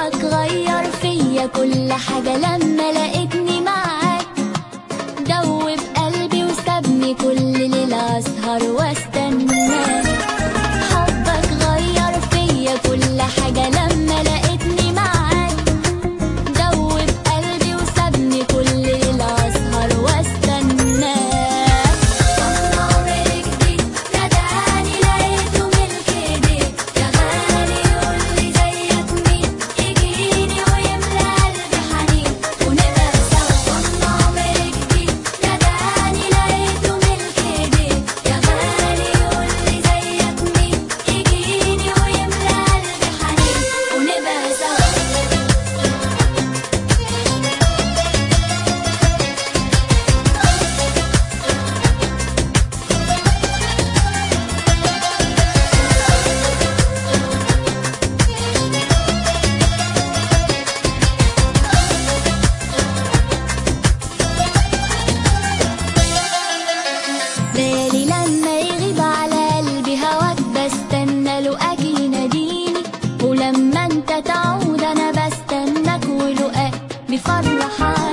حبك غير فيا كل حاجة لما لقيتني معاك دوب قلبي وسابني كل ليلة أسهر واستناك حبك غير فيا كل حاجة لما لقيتني معاك دوب قلبي وسابني كل ليلة أسهر واستناك عمر جديد نداني لقيته ملك ايديك يا غالي قولي زيك مين يجيني ويملى قلبي حنين ونبقى سوا عمر جديد نداني لقيته ملك ايديك يا غالي قولي زيك مين يجيني ويملى قلبي حنين ونبقى سوا بالي لما يغيب على قلبي هواك بستنى له اجي يناديني ولما انت تعود انا بستناك ولقاك بيفرح